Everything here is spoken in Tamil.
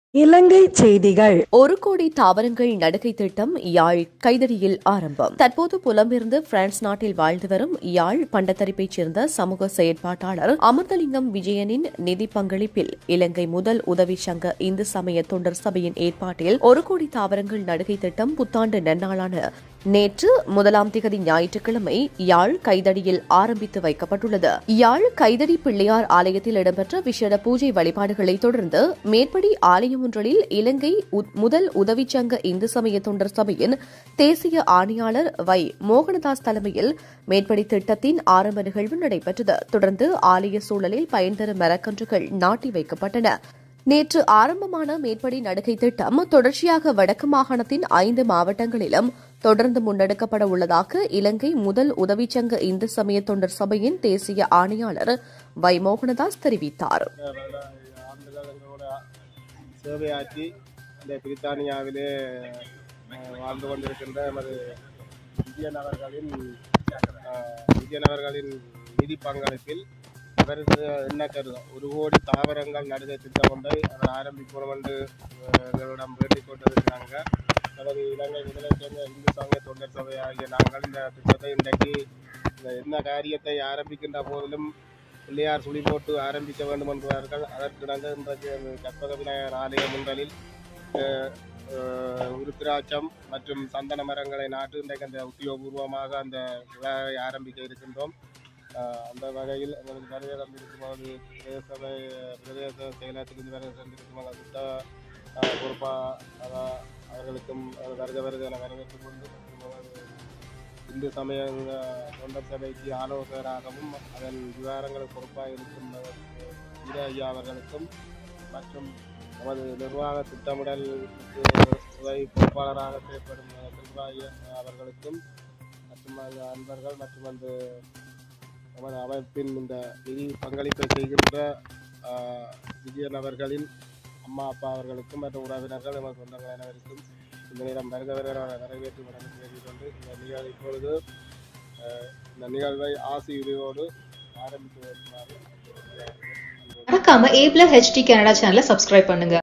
இலங்கை செய்திகள் ஒரு கோடி தாவரங்கள் நடுகை திட்டம் யாழ் கைதடியில் ஆரம்பம் தற்போது புலம்பெயர்ந்து பிரான்ஸ் நாட்டில் வாழ்ந்து வரும் யாழ் பண்டத்தரிப்பைச் சேர்ந்த சமூக செயற்பாட்டாளர் அமிர்தலிங்கம் விஜயனின் நிதி பங்களிப்பில் இலங்கை முதல் உதவி சங்க இந்து சமய தொண்டர் சபையின் ஏற்பாட்டில் ஒரு கோடி தாவரங்கள் நடுகை திட்டம் புத்தாண்டு நன்னாளான நேற்று முதலாம் திகதி ஞாயிற்றுக்கிழமை யாழ் கைதடியில் ஆரம்பித்து வைக்கப்பட்டுள்ளது யாழ் கைதடி பிள்ளையார் ஆலயத்தில் இடம்பெற்ற விசேட பூஜை வழிபாடுகளை தொடர்ந்து மேற்படி ஆலயம் ஒன்றில் இலங்கை உ- முதல் உதவிச்சங்க இந்து சமய தொண்டர் சபையின் தேசிய ஆணையாளர் வை மோகனதாஸ் தலைமையில் மேற்படி திட்டத்தின் ஆரம்ப நிகழ்வு நடைபெற்றது தொடர்ந்து ஆலய சூழலில் பயன் தரும் மரக்கன்றுகள் நாட்டி வைக்கப்பட்டன நேற்று ஆரம்பமான மேற்படி நடுகை திட்டம் தொடர்ச்சியாக வடக்கு மாகாணத்தின் ஐந்து மாவட்டங்களிலும் தொடர்ந்து முன்னெடுக்கப்பட உள்ளதாக இலங்கை முதல் உதவிச்சங்க இந்து சமய தொண்டர் சபையின் தேசிய ஆணையாளர் வை மோகனதாஸ் தெரிவித்தார் பல ஆண்டுகள் எங்களோட சேவையாற்றி இந்த பிரித்தானியாவிலே அஹ், வாழ்ந்து கொண்டிருக்கின்ற எமது விஜயன் அவர்களின் அஹ், விஜயன் அவர்களின் நிதி பங்களிப்பில் அவரது என்ன கருதம் ஒரு கோடி தாவரங்கள் நடுகை திட்டம் ஒன்றை அவர் ஆரம்பிக்கணும் என்று அஹ், எங்களிடம் வேண்டிக் கொண்டிருக்கிறாங்க நமது இலங்கை முதலை சேர்ந்த இந்து சமய தொண்டர் சபை ஆகிய நாங்கள் இந்த திட்டத்தை இன்றைக்கு இந்த என்ன காரியத்தை ஆரம்பிக்கின்ற போதிலும் பிள்ளையார் சுழி போட்டு ஆரம்பிக்க வேண்டும் என்பார்கள் அதற்கிணங்க இன்றைக்கு அந்த கற்பக விநாயகர் ஆலய முன்றலில் அஹ், அஹ், உருத்திராட்சம் மற்றும் சந்தன மரங்களை நாட்டு இன்றைக்கு அந்த உத்தியோகபூர்வமாக அந்த விழாவை ஆரம்பிக்க இருக்கின்றோம் அஹ், அந்த வகையில் எங்களுக்கு வருகை தந்திருக்கும் போது பிரதேச பிரதேச செயலகத்திலிருந்து வருகை தந்திருக்கும் அந்த திட்ட அஹ், பொறுப்பா அதான் அவர்களுக்கும் அது வருக வருக என வரவேற்றுக் கொண்டு மற்றும் அவர்கள் இந்து சமய தொண்டர் சபைக்கு ஆலோசகராகவும் அதன் விவகாரங்களுக்கு பொறுப்பாக இருக்கும் வீர ஐயா அவர்களுக்கும் மற்றும் நமது நிர்வாக திட்டமிடல் துறை பொறுப்பாளராக செயல்படும் செல்வாய் அவர்களுக்கும் மற்றும் அந்த அன்பர்கள் மற்றும் அந்த நமது அமைப்பின் இந்த நிதி பங்களிப்பை செய்கின்ற ஆஹ், விஜயன் அவர்களின் அம்மா அப்பா அவர்களுக்கும் மற்றும் உறவினர்கள் நமது சொந்தங்கள் அனைவருக்கும் இந்த நேரம் வருக வருகிற வரவேற்று வணக்கம் தெரிவித்துக் கொண்டு இந்த நிகழ்வு இப்பொழுது அஹ், இந்த நிகழ்வை ஆசிரியரோடு ஆரம்பித்து வருமாறு மறக்காம ஏ பிளஸ் ஹெச்டி கனடா சேனலை சப்ஸ்கிரைப் பண்ணுங்க